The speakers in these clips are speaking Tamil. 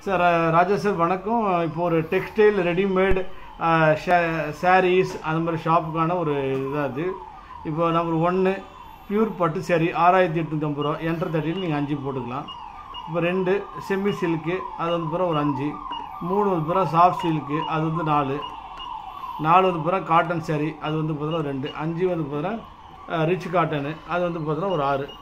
சார் அஹ், ராஜா சார் வணக்கம் இப்போ ஒரு டெக்ஸ்டைல் ரெடிமேட் சாரீஸ் அது மாதிரி ஷாப்புக்கான ஒரு இதாக இது இப்போ நம்பர் ஒன்று பியூர் பட்டு சாரி ஆறாயிரத்தி எட்நூற்றம்பது ரூபா என்டர் தட்டியில் நீங்கள் அஞ்சு போட்டுக்கலாம் இப்போ ரெண்டு செமி சில்க்கு அது வந்து பிறகு ஒரு அஞ்சு மூணு வந்து பிறகு சாஃப்ட் சில்க்கு அது வந்து நாலு நாலு வந்து பிறகு காட்டன் சாரி அது வந்து பார்த்தீங்கன்னா ரெண்டு அஞ்சு வந்து பார்த்தீங்கன்னா ரிச் காட்டனு அது வந்து பார்த்தீங்கன்னா ஒரு ஆறு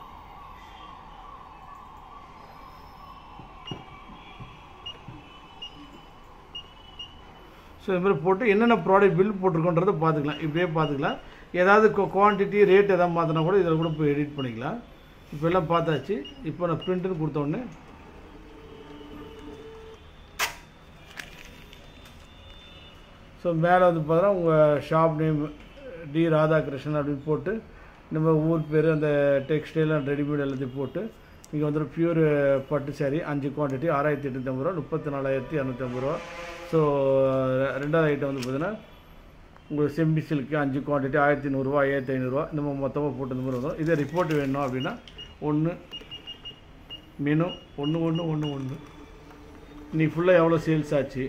ஸோ இது மாதிரி போட்டு என்னென்ன ப்ராடக்ட் பில் போட்டிருக்கோன்றதை பார்த்துக்கலாம் இப்படியே பார்த்துக்கலாம் ஏதாவது குவான்டிட்டி ரேட் எதாவது மாற்றினா கூட இதில் கூட போய் எடிட் பண்ணிக்கலாம் இப்போ எல்லாம் பார்த்தாச்சு இப்போ நான் பிரிண்ட்டுன்னு கொடுத்தோடனே ஸோ மேலே வந்து பார்த்தீங்கன்னா உங்கள் ஷாப் நேம் டி ராதாகிருஷ்ணன் அப்படின்னு போட்டு நம்ம ஊர் பேர் அந்த டெக்ஸ்டைல் அண்ட் ரெடிமேட் எல்லாத்தையும் போட்டு இங்கே வந்து பியூர் பட்டு சாரி அஞ்சு குவான்டிட்டி ஆறாயிரத்தி எட்நூற்றம்பது ரூபா முப்பத்தி நாலாயிரத்தி இரநூத்தம்பது ரூபா ஸோ ரெண்டாவது ஐட்டம் வந்து பார்த்தீங்கன்னா உங்களுக்கு செம்பி சில்க்கு அஞ்சு குவான்டிட்டி ஆயிரத்தி நூறுரூவா ஐயாயிரத்தி ஐநூறுரூவா இந்த மாதிரி மொத்தமாக போட்டு இந்த மாதிரி வரும் இதே ரிப்போர்ட் வேணும் அப்படின்னா ஒன்று மெனு ஒன்று ஒன்று ஒன்று ஒன்று இன்னைக்கு ஃபுல்லாக எவ்வளோ சேல்ஸ் ஆச்சு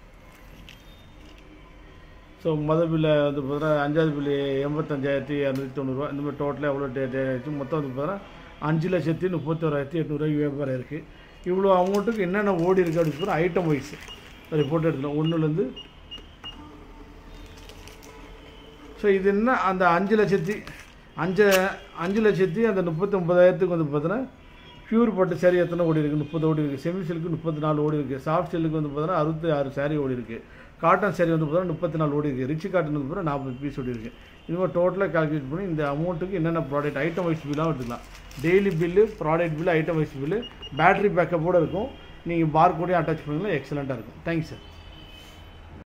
ஸோ மொதல் பில்லை வந்து பார்த்தீங்கன்னா அஞ்சாவது பில்லு எண்பத்தஞ்சாயிரத்தி இரநூத்தி தொண்ணூறுரூவா இந்த மாதிரி டோட்டலாக எவ்வளோ டே டே ஆச்சு மொத்தம் வந்து பார்த்தீங்கன்னா அஞ்சு லட்சத்தி முப்பத்தோராயிரத்தி எட்நூறுவாய்க்கு வியாபாரம் இருக்குது இவ்வளோ அமௌண்ட்டுக்கு என்னென்ன ஓடி இருக்குது அப்படின்னு சொல்லி ஐட்டம் வைஸ் ரிப்போர்ட் எடுத்துக்கலாம் ஒன்றுலேருந்து ஸோ இது என்ன அந்த அஞ்சு லட்சத்தி அஞ்சு அஞ்சு லட்சத்தி அந்த முப்பத்தொம்பதாயிரத்துக்கு வந்து பார்த்தீங்கன்னா பியூர் பட்டு சாரி எத்தனை ஓடி இருக்குது முப்பது ஓடி இருக்குது செமி சில்க்கு முப்பத்தி நாலு ஓடி இருக்குது சாஃப்ட் சில்க்கு வந்து பார்த்தீங்கன்னா அறுபத்தி ஆறு சாரி ஓடி இருக்குது காட்டன் சாரி வந்து பார்த்தீங்கன்னா முப்பத்தி நாலு ஓடி இருக்குது ரிச் காட்டன் வந்து பார்த்தீங்கன்னா நாற்பது பீஸ் ஓடி இருக்குது இது மாதிரி டோட்டலாக கால்குலேட் பண்ணி இந்த அமௌண்ட்டுக்கு என்னென்ன ப்ராடக்ட் ஐட்டம் வைஸ் பில்லாக எடுத்துக்கலாம் daily bill product bill item wise bill battery பேக்கப்போடு இருக்கும் நீங்கள் பார் கூடயும் அட்டாச் பண்ணிங்கன்னா எக்ஸலண்ட்டாக இருக்கும் தேங்க்ஸ் சார்